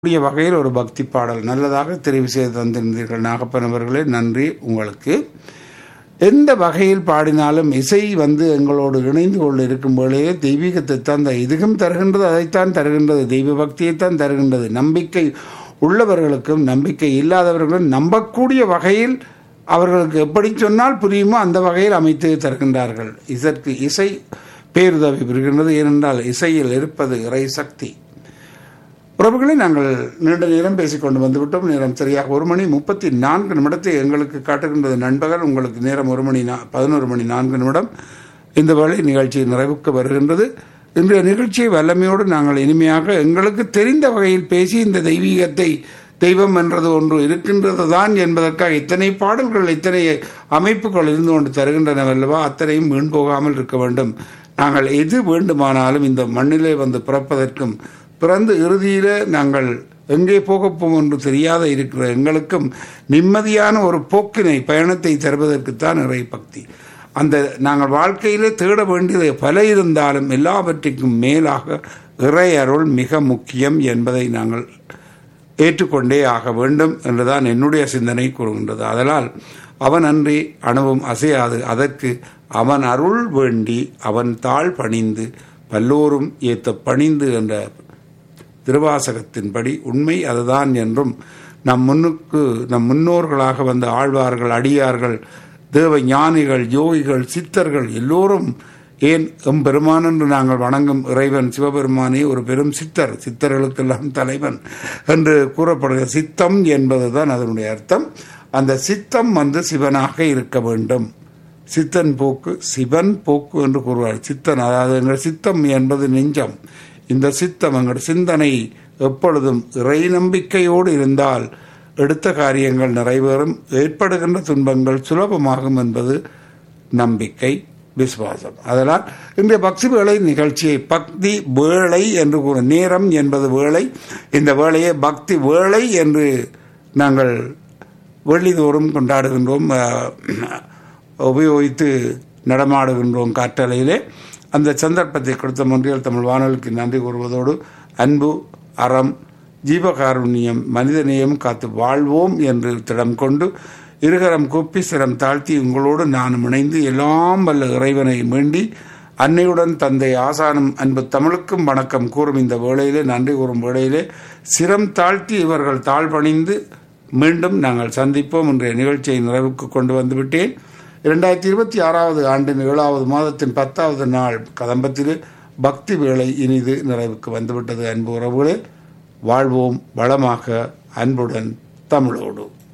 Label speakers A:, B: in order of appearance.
A: கூடிய வகையில் ஒரு பக்தி பாடல் நல்லதாக தெரிவு செய்து தந்திருந்தீர்கள் நாகப்பன் அவர்களே நன்றி உங்களுக்கு எந்த வகையில் பாடினாலும் இசை வந்து எங்களோடு இணைந்து கொண்டு இருக்கும் வேளையே தெய்வீகத்தை தான் த- இதுவும் தருகின்றது அதைத்தான் தருகின்றது தெய்வ பக்தியைத்தான் தருகின்றது நம்பிக்கை உள்ளவர்களுக்கும் நம்பிக்கை இல்லாதவர்களும் நம்பக்கூடிய வகையில் அவர்களுக்கு எப்படி சொன்னால் புரியுமோ அந்த வகையில் அமைத்து தருகின்றார்கள் இதற்கு இசை பேருதவி பெறுகின்றது ஏனென்றால் இசையில் இருப்பது இறை சக்தி உறவுகளை நாங்கள் நீண்ட நேரம் பேசிக்கொண்டு வந்துவிட்டோம் நேரம் சரியாக ஒரு மணி முப்பத்தி நான்கு நிமிடத்தை எங்களுக்கு காட்டுகின்றது நண்பகல் உங்களுக்கு நேரம் ஒரு மணி நா- பதினோரு மணி நான்கு நிமிடம் இந்த வேளை நிகழ்ச்சி நிறைவுக்கு வருகின்றது இன்றைய நிகழ்ச்சியை வல்லமையோடு நாங்கள் இனிமையாக எங்களுக்கு தெரிந்த வகையில் பேசி இந்த தெய்வீகத்தை தெய்வம் என்றது ஒன்று இருக்கின்றது தான் என்பதற்காக இத்தனை பாடல்கள் இத்தனை அமைப்புகள் இருந்து கொண்டு தருகின்றனவல்லவா அத்தனையும் வீண் போகாமல் இருக்க வேண்டும் நாங்கள் எது வேண்டுமானாலும் இந்த மண்ணிலே வந்து பிறப்பதற்கும் பிறந்து இறுதியில நாங்கள் எங்கே போகப் போவோம் என்று தெரியாத இருக்கிற எங்களுக்கும் நிம்மதியான ஒரு போக்கினை பயணத்தை தருவதற்குத்தான் இறை பக்தி அந்த நாங்கள் வாழ்க்கையிலே தேட வேண்டியது பல இருந்தாலும் எல்லாவற்றிற்கும் மேலாக இறை அருள் மிக முக்கியம் என்பதை நாங்கள் ஏற்றுக்கொண்டே ஆக வேண்டும் என்றுதான் என்னுடைய சிந்தனை கூறுகின்றது அதனால் அவன் அன்றி அணுவும் அசையாது அதற்கு அவன் அருள் வேண்டி அவன் தாழ் பணிந்து பல்லோரும் ஏத்த பணிந்து என்ற திருவாசகத்தின்படி உண்மை அதுதான் என்றும் நம் முன்னுக்கு நம் முன்னோர்களாக வந்த ஆழ்வார்கள் அடியார்கள் தேவ ஞானிகள் யோகிகள் சித்தர்கள் எல்லோரும் ஏன் எம்பெருமான் என்று நாங்கள் வணங்கும் இறைவன் சிவபெருமானே ஒரு பெரும் சித்தர் சித்தர்களுக்கெல்லாம் தலைவன் என்று கூறப்படுகிற சித்தம் என்பதுதான் அதனுடைய அர்த்தம் அந்த சித்தம் வந்து சிவனாக இருக்க வேண்டும் சித்தன் போக்கு சிவன் போக்கு என்று கூறுவார் சித்தன் அதாவது எங்கள் சித்தம் என்பது நெஞ்சம் இந்த சித்தம் எங்கள் சிந்தனை எப்பொழுதும் இறை நம்பிக்கையோடு இருந்தால் எடுத்த காரியங்கள் நிறைவேறும் ஏற்படுகின்ற துன்பங்கள் சுலபமாகும் என்பது நம்பிக்கை விசுவாசம் அதனால் இன்றைய பக்தி வேளை நிகழ்ச்சியை பக்தி வேளை என்று கூற நேரம் என்பது வேளை இந்த வேளையை பக்தி வேளை என்று நாங்கள் வெள்ளிதோறும் கொண்டாடுகின்றோம் அஹ், உபயோகித்து நடமாடுகின்றோம் காற்றலையிலே அந்த சந்தர்ப்பத்தை கொடுத்த மொன்றியல் தமிழ் வானொலிக்கு நன்றி கூறுவதோடு அன்பு அறம் ஜீவகாருண்யம் மனிதநேயம் காத்து வாழ்வோம் என்று திடம் கொண்டு இருகரம் கூப்பி சிரம் தாழ்த்தி உங்களோடு நானும் இணைந்து எல்லாம் வல்ல இறைவனை வேண்டி அன்னையுடன் தந்தை ஆசானும் அன்பு தமிழுக்கும் வணக்கம் கூறும் இந்த வேளையிலே நன்றி கூறும் வேளையிலே சிரம் தாழ்த்தி இவர்கள் தாழ்பணிந்து மீண்டும் நாங்கள் சந்திப்போம் என்ற நிகழ்ச்சியை நிறைவுக்கு கொண்டு வந்து விட்டேன் இரண்டாயிரத்தி இருபத்தி ஆறாவது ஆண்டின் ஏழாவது மாதத்தின் பத்தாவது நாள் கதம்பத்திலே பக்தி வேளை இனிது நிறைவுக்கு வந்துவிட்டது அன்பு உறவுகளே வாழ்வோம் வளமாக அன்புடன் தமிழோடு